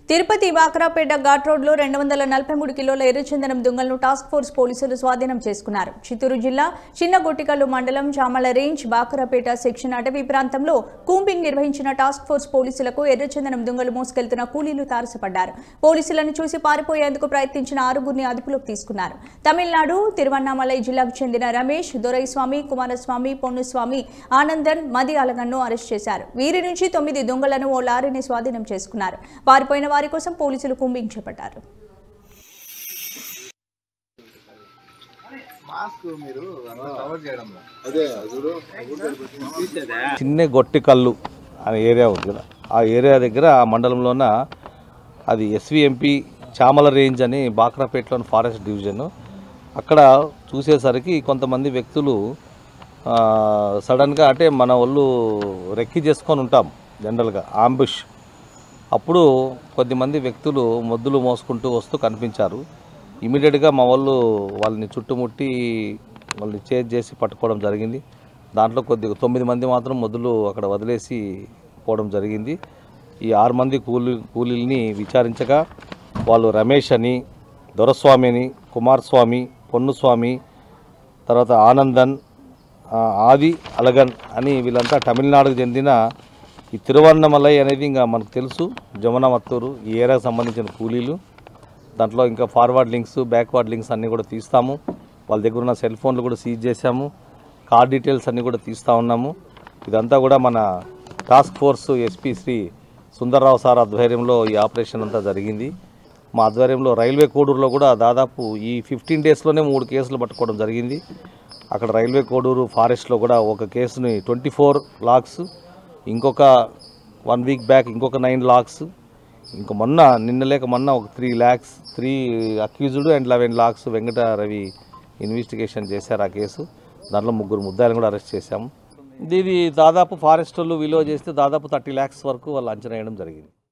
తిరుపతి వాకరాపేట ఘాట్ రోడ్లో రెండు వందల నలభై మూడు కిలోల ఎర్రచందనం దొంగలను టాస్క్ ఫోర్స్ పోలీసులు స్వాధీనం చేసుకున్నారు చిత్తూరు జిల్లా చిన్నగొట్టికల్లు మండలం చామల రేంజ్ బాకరాపేట సెక్షన్ అటవీ ప్రాంతంలో కూంబింగ్ నిర్వహించిన టాస్క్ ఫోర్స్ పోలీసులకు ఎర్రచందనం దొంగలు మోసుకెళ్తున్న కూలీలు తారసపడ్డారు పోలీసులను చూసి పారిపోయేందుకు ప్రయత్నించిన ఆరుగురిని అదుపులోకి తీసుకున్నారు తమిళనాడు తిరువన్నామలై జిల్లాకు చెందిన రమేష్ దొరైస్వామి కుమారస్వామి పొన్నుస్వామి ఆనందన్ మది అలగన్ను అరెస్ట్ చేశారు వీరి నుంచి తొమ్మిది దొంగలను ఓ లారీని స్వాధీనం చేసుకున్నారు పారిపోయిన వారి కోసం పోలీసులు కుంబింగ్ చేపట్టారు మాస్క్ మీరు అంతా కవర్ చేయడం చిన్న గొట్టి కళ్ళు అనే ఏరియా ఉంది కదా ఆ ఏరియా దగ్గర ఆ మండలంలోన అది ఎస్విఎంపి చామల రేంజ్ అని బాక్రాపేటలోని ఫారెస్ట్ డివిజన్ అక్కడ చూసేసరికి కొంతమంది వ్యక్తులు ఆ, సడన్గా అంటే మన వాళ్ళు రెక్కి చేసుకొని ఉంటాం జనరల్గా ఆంబుష్ అప్పుడు కొద్దిమంది వ్యక్తులు మొద్దులు మోసుకుంటూ వస్తూ కనిపించారు ఇమీడియట్గా మా వాళ్ళు వాళ్ళని చుట్టుముట్టి వాళ్ళని చేజ్ చేసి పట్టుకోవడం జరిగింది దాంట్లో కొద్ది తొమ్మిది మంది మాత్రం మొద్దులు అక్కడ వదిలేసి పోవడం జరిగింది ఈ ఆరు మంది కూలి కూలీల్ని విచారించగా వాళ్ళు రమేష్ అని దొరస్వామి అని కుమారస్వామి పొన్నుస్వామి తర్వాత ఆనందన్ ఆ, ఆది అలగన్ అని వీళ్ళంతా తమిళనాడుకు చెందిన ఈ తిరువన్నమలై అనేది ఇంకా మనకు తెలుసు జమున మత్తూరు ఈ ఏరియాకు సంబంధించిన కూలీలు దాంట్లో ఇంకా ఫార్వర్డ్ లింక్స్ బ్యాక్వర్డ్ లింక్స్ అన్నీ కూడా తీస్తాము వాళ్ళ దగ్గర ఉన్న సెల్ ఫోన్లు కూడా సీజ్ చేశాము కార్ డీటెయిల్స్ అన్నీ కూడా తీస్తూ ఉన్నాము ఇదంతా కూడా మన task force SP Shri Sundar Rao sir ఆధ్వర్యంలో ఈ ఆపరేషన్ అంతా జరిగింది మా ఆధ్వర్యంలో రైల్వే కోడూరులో కూడా దాదాపు ఈ ఫిఫ్టీన్ డేస్లోనే మూడు కేసులు పట్టుకోవడం జరిగింది అక్కడ రైల్వే కోడూరు ఫారెస్ట్లో కూడా ఒక కేసుని ట్వంటీ ఫోర్ లాక్స్ ఇంకొక వన్ వీక్ బ్యాక్ ఇంకొక నైన్ లాక్స్ ఇంక మొన్న నిన్న లేక మొన్న ఒక three lakhs three accused and eleven lakhs Venkata Ravi investigation చేశారు ఆ కేసు దాంట్లో ముగ్గురు ముద్దాయిలను కూడా అరెస్ట్ చేశాము ఇది దాదాపు ఫారెస్ట్ వాళ్ళు విలువ చేస్తే దాదాపు థర్టీ ల్యాక్స్ వరకు వాళ్ళు అంచనా వేయడం జరిగింది